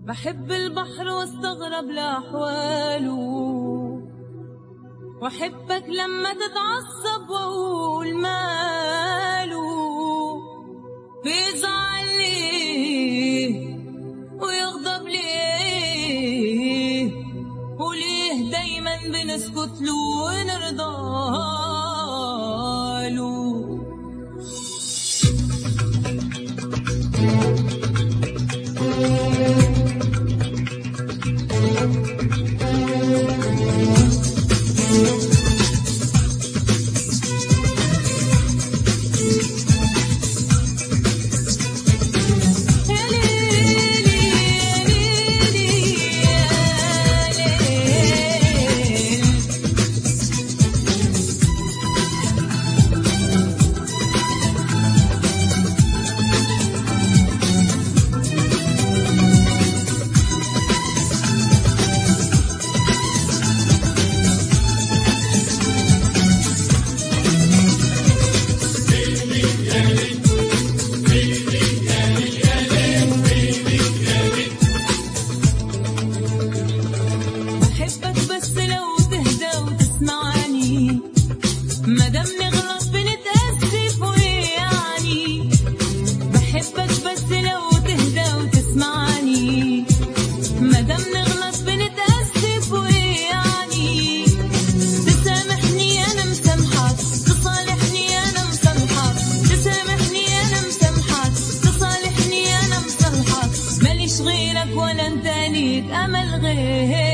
بحب البحر واستغرب لأحواله واحبك لما تتعصب واقول ماله بيزعل ليه ويغضب ليه وليه دايما بنسكت له ونرضى له يا ليلي يا ليلي يا ليل بحبك بس لو تهدى وتسمعني مادام نغلط بنتأسف ويعني بحبك بس لو تهدى وتسمعني مادام نغلط بنتأسف ويعني تسامحني أنا مسامحك تصالحني أنا مسامحك تسامحني أنا مسامحك تصالحني أنا مسامحك ماليش غيرك ولا أنت ليك أمل غيري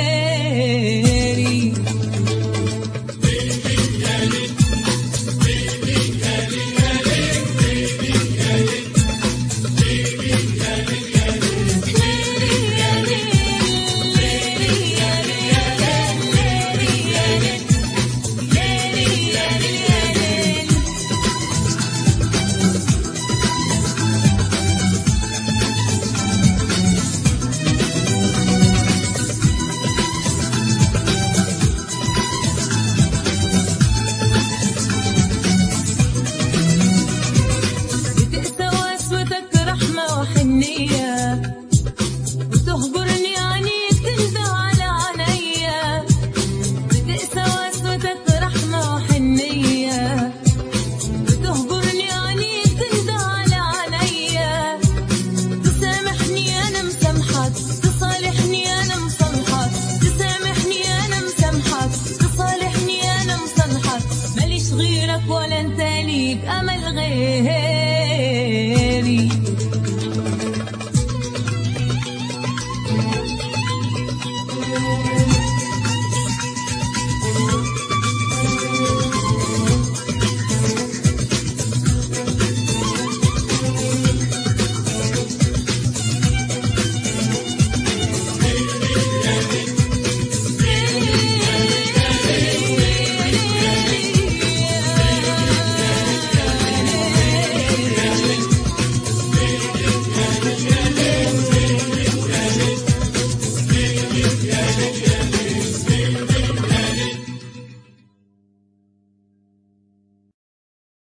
بتقسى واسوتك رحمة وحنية وتهجرني عنيك تندى على عينيا بتقسى واسوتك رحمة وحنية وتهجرني عنيك تندى على عينيا تسامحني أنا مسامحك تصالحني أنا مسامحك تسامحني أنا مسامحك تصالحني أنا مسامحك ماليش غيرك ولا أنت ليك أمل